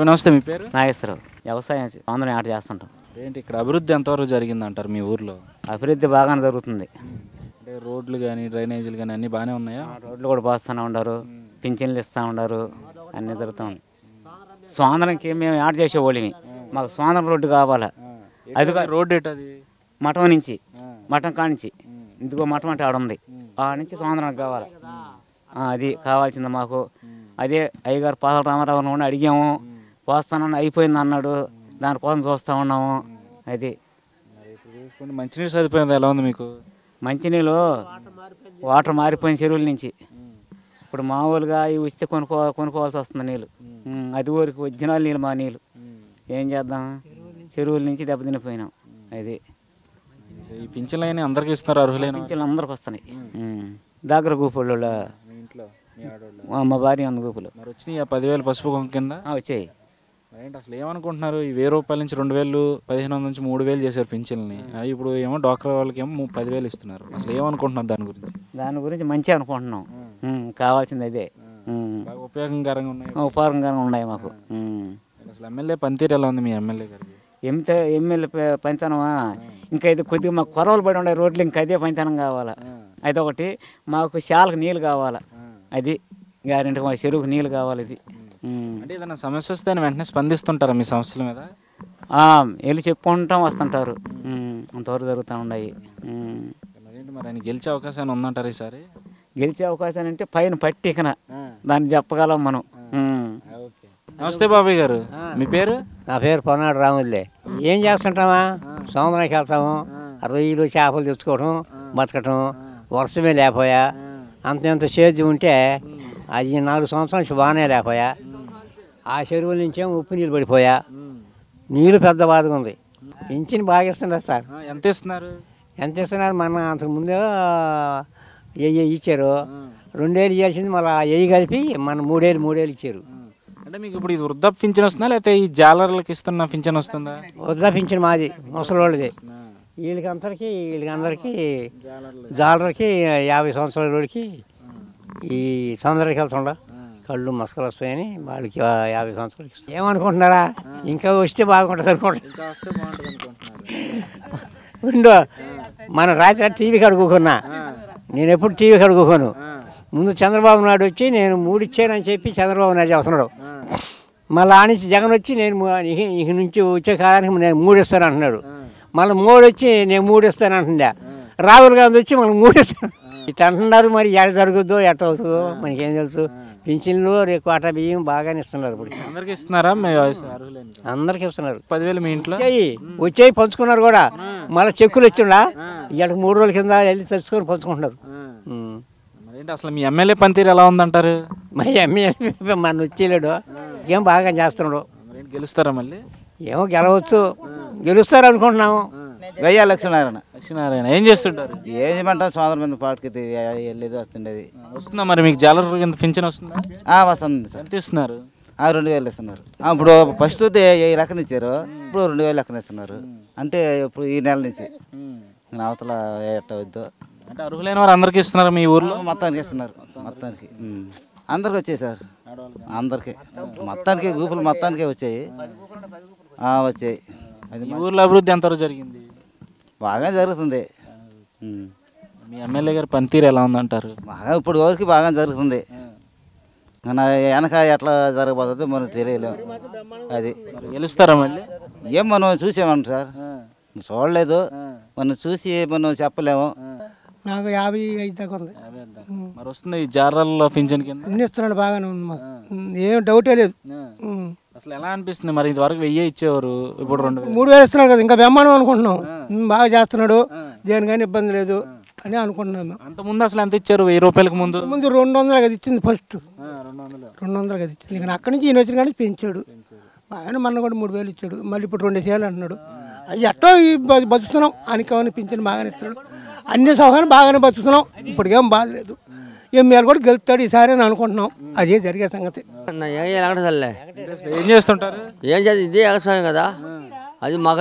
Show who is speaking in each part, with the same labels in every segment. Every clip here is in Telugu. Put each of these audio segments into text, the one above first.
Speaker 1: బాబు నమస్తే మీ పేరు
Speaker 2: నాగేశ్వరరావు వ్యవసాయం అందరం ఆట చేస్తుంటాం
Speaker 1: ఏంటి ఇక్కడ అభివృద్ధి ఎంతవరకు జరిగింది అంటారు మీ ఊర్లో
Speaker 2: అభివృద్ధి బాగానే జరుగుతుంది
Speaker 1: అంటే రోడ్లు కానీ డ్రైనేజీలు కానీ అన్నీ బాగానే ఉన్నాయా
Speaker 2: రోడ్లు కూడా పోస్తూనే ఉండరు పింఛన్లు ఇస్తూ ఉండరు అన్నీ జరుగుతుంది స్వాతంత్రంకి మేము ఆట చేసేవాళ్ళమి మాకు స్వాతంత్రం రోడ్డు కావాలా అది
Speaker 1: అది రోడ్ ఏంటి అది
Speaker 2: మఠం నుంచి మఠం కానించి ఇందుకో మఠం అంటే ఆడ ఉంది ఆ నుంచి స్వాతంత్రానికి కావాలి ఆ, అది కావాల్సింది మాకు అదే అయ్యగారు పాదల రామారావు నుండి అడిగాము పోస్తానని అయిపోయింది అన్నాడు దానికోసం చూస్తూ ఉన్నాము అది
Speaker 1: మరి ఇప్పుడు చూసుకోండి మంచినీరు సదుపాయం ఎలా ఉంది మీకు
Speaker 2: మంచినీళ్ళు వాటర్ మారిపోయిన చెరువుల నుంచి ఇప్పుడు మామూలుగా ఇవి వస్తే కొనుక్కో కొనుక్కోవాల్సి వస్తుంది నీళ్ళు ఉమ్, అది ఊరికి ఒరిజినల్ నీళ్ళు మా నీళ్ళు ఏం చేద్దాం చెరువుల నుంచి దెబ్బతినిపోయినాం అది
Speaker 1: ఈ పింఛన్లు అయినా అందరికీ ఇస్తున్నారు అర్హులైన వాళ్ళకి.
Speaker 2: పింఛన్లు అందరికి వస్తున్నాయి ఉమ్. డాక్టర్ గూపుళ్ళు
Speaker 1: మీ ఇంట్లో మీ ఆడవాళ్ళు
Speaker 2: మా భార్య ఉంది గూపులు
Speaker 1: మరి వచ్చినాయి ఆ పదివేలు పసుపు కుంకుమ కింద
Speaker 2: ఆ, వచ్చాయి
Speaker 1: మరి ఏంటి అసలు ఏమనుకుంటున్నారు ఈ వెయ్యి రూపాయల నుంచి రెండు వేలు పదిహేను వందల నుంచి మూడు వేలు చేశారు పింఛన్లని అవి ఇప్పుడు ఏమో డాక్టర్ వాళ్ళకి ఏమో ము- పదివేలు ఇస్తున్నారు అసలు ఏమనుకుంటున్నారు దాని గురించి
Speaker 2: దాని గురించి మంచి అనుకుంటున్నాం ఉమ్, కావాల్సింది అదే ఉమ్.
Speaker 1: బాగా ఉపయోగకరంగా ఉన్నాయి
Speaker 2: ఉపకారంగానే ఉన్నాయి మాకు ఉమ్.
Speaker 1: అసలు ఎమ్మెల్యే పనితీరు ఎలా ఉంది మీ ఎమ్మెల్యే గారికి
Speaker 2: ఎంత ఎమ్మెల్యే ప- పనితనమా ఇంకా ఇది కొద్దిగా మాకు కొరవలు పడి ఉండే రోడ్లు ఇంకా అదే పనితనం కావాలా అదొకటి మాకు శాలకు నీళ్ళు కావాలా అది గ్యారెంటీ మా చెరువుకు నీళ్ళు కావాలి ఇది ఉమ్.
Speaker 1: అంటే ఏదైనా సమస్య వస్తే ఆయన వెంటనే స్పందిస్తుంటారా మీ సమస్యల మీద
Speaker 2: ఆ, వెళ్ళి చెప్పుకుంటాం వస్తుంటారు ఉమ్, అంతవరకు జరుగుతూ ఉన్నాయి ఉమ్.
Speaker 1: మరేంటి మరి ఆయన గెలిచే అవకాశం ఏమైనా ఉందంటారు ఈసారి
Speaker 2: గెలిచే అవకాశం అంటే పైన పట్టికన దాన్ని చెప్పగలం మనం ఉమ్.
Speaker 1: నమస్తే బాబాయ్ గారు మీ పేరు
Speaker 3: నా పేరు పొన్నాడు రాములే ఏం చేస్తుంటామా సముద్రానికి వెళ్తాము రొయ్యలు చేపలు తెచ్చుకోవటం బతకటం వర్షమే లేకపోయా అంత ఇంత సేద్యం ఉంటే అది నాలుగు సంవత్సరాల నుంచి బాగానే లేకపోయా ఆ చెరువుల నుంచేమో ఉప్పు నీళ్ళు పడిపోయా నీళ్ళు పెద్ద బాధగా ఉంది పింఛన్ బాగా ఇస్తున్నారు సార్
Speaker 1: ఆ, ఎంత ఇస్తున్నారు
Speaker 3: ఎంత ఇస్తున్నారు మన అంతకు ముందే వెయ్యి ఇచ్చారు రెండేళ్ళు ఇవ్వాల్సింది మళ్ళీ వెయ్యి కలిపి మన మూడేళ్ళు మూడేళ్ళు ఇచ్చారు
Speaker 1: అంటే మీకు ఇప్పుడు ఇది వృద్ధాప్య పింఛన్ వస్తుందా లేకపోతే ఈ జాలర్లకు ఇస్తున్న పింఛన్ వస్తుందా
Speaker 3: వద్దా పింఛన్ మాది ముసలోళ్ళది వీళ్ళకి అందరికీ వీళ్ళకి అందరికీ జాలర్కి యాభై సంవత్సరాల వాడికి ఈ సముద్రానికి వెళ్తుండ కళ్ళు మసకలు వస్తాయని వాళ్ళకి ఆ యాభై సంవత్సరాలకి ఇస్తాం. ఏమనుకుంటున్నారా ఇంకా వస్తే బాగుంటుంది అనుకుంటా ఉండు మన రాత్రి టీవీ కడుక్కోకున్నా నేను ఎప్పుడు టీవీ కడుక్కోను ముందు చంద్రబాబు నాయుడు వచ్చి నేను మూడు ఇచ్చానని చెప్పి చంద్రబాబు నాయుడు చెప్తున్నాడు మళ్ళీ ఆ నుంచి జగన్ వచ్చి నేను ము- ఇక ఇక నుంచి వచ్చే కాలానికి నేను మూడు ఇస్తాను అంటున్నాడు మళ్ళీ మూడు వచ్చి నేను మూడు ఇస్తాను అంటుందా రాహుల్ గాంధీ వచ్చి మళ్ళీ మూడు ఇస్తాను ఇట్లా అంటున్నారు మరి ఎక్కడ జరుగుద్దో ఎట్ట అవుతుందో మనకేం తెలుసు పింఛన్లు రేపు అట బియ్యం బాగానే ఇస్తున్నారు ఇప్పుడు
Speaker 1: అందరికి ఇస్తున్నారా మీ అర్హులైన
Speaker 3: అందరికీ ఇస్తున్నారు
Speaker 1: పదివేలు మీ ఇంట్లో
Speaker 3: వచ్చాయి వచ్చాయి పంచుకున్నారు కూడా మళ్ళీ చెక్కులు వచ్చిండా ఇవాళకి మూడు రోజుల కింద వెళ్ళి తెచ్చుకొని పంచుకుంటున్నారు ఉం.
Speaker 1: మరేంటి అసలు మీ ఎమ్మెల్యే పనితీరు ఎలా ఉందంటారు
Speaker 3: మా ఎమ్మెల్యే మన వచ్చేలేడు ఏం బాగా చేస్తున్నాడు
Speaker 1: మరేంటి గెలుస్తారా మళ్ళీ
Speaker 3: ఏమో గెలవచ్చు గెలుస్తారు అనుకుంటున్నాము
Speaker 4: వెయ్యి లక్ష్మీనారాయణ
Speaker 1: లక్ష్మీనారాయణ ఏం చేస్తుంటారు
Speaker 4: ఏం చేయమంటాం సోదరం మీద పాటకి వెళ్ళేది వస్తుండేది
Speaker 1: వస్తుందా మరి మీకు జాలర్ కింద పింఛన్ వస్తుందా
Speaker 4: ఆ, వస్తుంది సార్
Speaker 1: ఎంత ఇస్తున్నారు
Speaker 4: ఆ, రెండు వేలు ఇస్తున్నారు ఆ, ఇప్పుడు ఫస్ట్ ఏ లెక్కన ఇచ్చారు ఇప్పుడు రెండు వేలు లెక్కన ఇస్తున్నారు అంటే ఇప్పుడు ఈ నెల నుంచి ఇంకా అవతల ఎట్ట వద్దు
Speaker 1: అంటే అర్హులైన వారు అందరికి ఇస్తున్నారు మీ ఊర్లో
Speaker 4: మొత్తానికి ఇస్తున్నారు మొత్తానికి ఉమ్. అందరికి వచ్చాయి సార్ అందరికి మొత్తానికి గ్రూపులు మొత్తానికే వచ్చాయి ఆ, వచ్చాయి అది
Speaker 1: ఈ ఊర్లో అభివృద్ధి ఎంతవరకు జరిగింది
Speaker 4: బాగా జరుగుతుంది ఉమ్.
Speaker 1: మీ ఎమ్మెల్యే గారి పనితీరు ఎలా ఉందంటారు
Speaker 4: బాగా ఇప్పుడు వరకు బాగా జరుగుతుంది మన వెనక ఎట్లా జరగబోతుందో మనకు తెలియలేము అది
Speaker 1: మరి గెలుస్తారా మళ్ళీ
Speaker 4: ఏం మనం చూసామంట సార్ చూడలేదు మనం చూసి మనం చెప్పలేము
Speaker 5: నాకు యాభై ఐదు దాకా ఉంది
Speaker 1: మరి వస్తుంది ఈ జాలర్లో పింఛన్ కింద
Speaker 5: అన్ని ఇస్తున్నాడు బాగానే ఉంది మాకు ఉమ్, ఏం డౌటే లేదు ఉమ్.
Speaker 1: అసలు ఎలా అనిపిస్తుంది మరి ఇంతవరకు వెయ్యి ఇచ్చేవారు ఇప్పుడు రెండు వేలు
Speaker 5: మూడు వేలు ఇస్తున్నాడు కదా ఇంకా బ్రహ్మాండం అనుకుంటున్నాం ఉమ్, బాగా చేస్తున్నాడు దేనికైనా ఇబ్బంది లేదు అని అనుకుంటున్నాం మేము
Speaker 1: అంత ముందు అసలు ఎంత ఇచ్చారు వెయ్యి రూపాయలకు ముందు
Speaker 5: ముందు రెండు వందలు కదా ఇచ్చింది ఫస్ట్
Speaker 1: రెండు వందలు
Speaker 5: రెండు వందలు కదా ఇచ్చింది ఇక అక్కడి నుంచి ఈయన వచ్చిన కానీ పెంచాడు బాగానే మొన్న కూడా మూడు వేలు ఇచ్చాడు మళ్ళీ ఇప్పుడు రెండు వేలు అంటున్నాడు అవి ఎట్టో ఈ బ- బతుకుతున్నాం అనికవని పింఛన్ బాగానే ఇస్తున్నాడు అన్ని సౌకర్యం బాగానే బతుకుతున్నాం ఇప్పటికేం బాధ లేదు ఎమ్మెల్యే కూడా గెలుస్తాడు ఈసారి అని అనుకుంటున్నాం అదే జరిగే సంగతి
Speaker 6: నా ఏం చేయాలి తల్లే
Speaker 1: ఏం చేస్తుంటారు
Speaker 6: ఏం చేయాలి ఇదే వ్యవసాయం కదా అది మాకు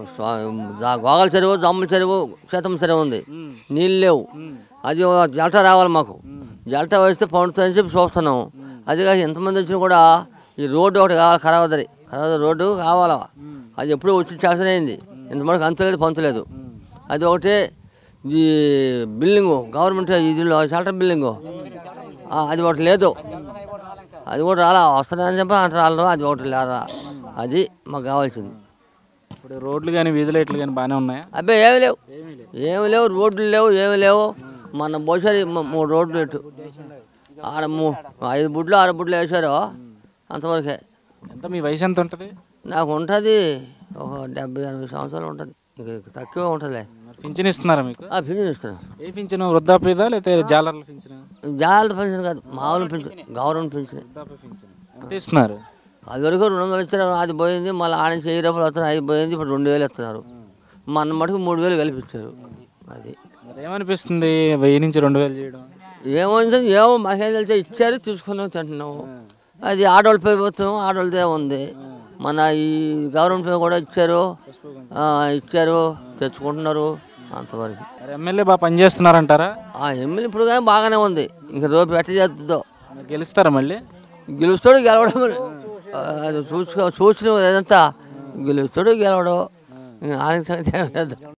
Speaker 6: గోగల చెరువు దమ్మల చెరువు శతం చెరువు ఉంది నీళ్ళు లేవు అది ఒక జలట రావాలి మాకు జలట వేస్తే పండుతుందని చెప్పి చూస్తున్నాం అది కాక ఎంతమంది వచ్చినా కూడా ఈ రోడ్డు ఒకటి కావాలి ఖరాబ్ అవుతుంది తర్వాత రోడ్డు కావాలా అది ఎప్పుడూ వచ్చి శాసనం అయింది ఇంతవరకు అంతలేదు పంతలేదు అది ఒకటి ఈ బిల్డింగు గవర్నమెంట్ ఇదిలో షెల్టర్ బిల్డింగు ఆ, అది ఒకటి లేదు అది కూడా రాలా వస్తుందని చెప్పి అంత రాలేదు అది ఒకటి లేరా అది మాకు కావాల్సింది
Speaker 1: ఇప్పుడు రోడ్లు కానీ వీధి లైట్లు కానీ బాగానే ఉన్నాయా
Speaker 6: అబ్బాయి ఏమి లేవు ఏమి లేవు రోడ్లు లేవు ఏమి లేవు మన బోసరి మూడు రోడ్లు ఇటు ఆడ మూ ఐదు బుడ్లు ఆరు బుడ్లు వేసారు అంతవరకే
Speaker 1: ఎంత మీ వయసు ఎంత ఉంటుంది
Speaker 6: నాకు ఉంటుంది ఒక డెబ్బై ఎనభై సంవత్సరాలు ఉంటుంది ఇక తక్కువే ఉంటుందిలే
Speaker 1: మరి పింఛన్ ఇస్తున్నారా మీకు
Speaker 6: ఆ పింఛన్ ఇస్తున్నాను
Speaker 1: ఏ పింఛన్ వృద్ధాప్యదా లేకపోతే జాలర్ల పింఛన్
Speaker 6: జాగ్రత్త పెన్షన్ కాదు మామూలు పెన్షన్ గవర్నమెంట్ పెన్షన్
Speaker 1: వృద్ధాప్య పింఛన్ ఎంత ఇస్తున్నారు
Speaker 6: అది వరకు రెండు వందలు ఇచ్చారు అది పోయింది మళ్ళీ ఆడ నుంచి వెయ్యి రూపాయలు వస్తున్నారు అది పోయింది ఇప్పుడు రెండు వేలు ఇస్తున్నారు మన మటుకు మూడు వేలు కలిపిస్తారు అది
Speaker 1: మరి ఏమనిపిస్తుంది వెయ్యి నుంచి రెండు వేలు చేయడం
Speaker 6: ఏమైంది ఏమో మాకేం తెలిసే ఇచ్చారు తీసుకున్నాం తింటున్నాము అది ఆడవాళ్ళ ప్రభుత్వం ఆడవాళ్ళదే ఉంది మన ఈ గవర్నమెంట్ పే కూడా ఇచ్చారు ఆ, ఇచ్చారు తెచ్చుకుంటున్నారు అంతవరకు
Speaker 1: మరి ఎమ్మెల్యే బాగా పనిచేస్తున్నారంటారా
Speaker 6: ఆ ఎమ్మెల్యే ఇప్పుడు కానీ బాగానే ఉంది ఇంకా రేపు ఎట్ట చేస్తుందో
Speaker 1: మరి గెలుస్తారా మళ్ళీ
Speaker 6: గెలుస్తాడు గెలవడం ఆ, అది చూసుకో చూసిన ఇదంతా గెలుస్తాడు గెలవడం ఇంకా ఆయన సంగతి ఏం చేద్దాం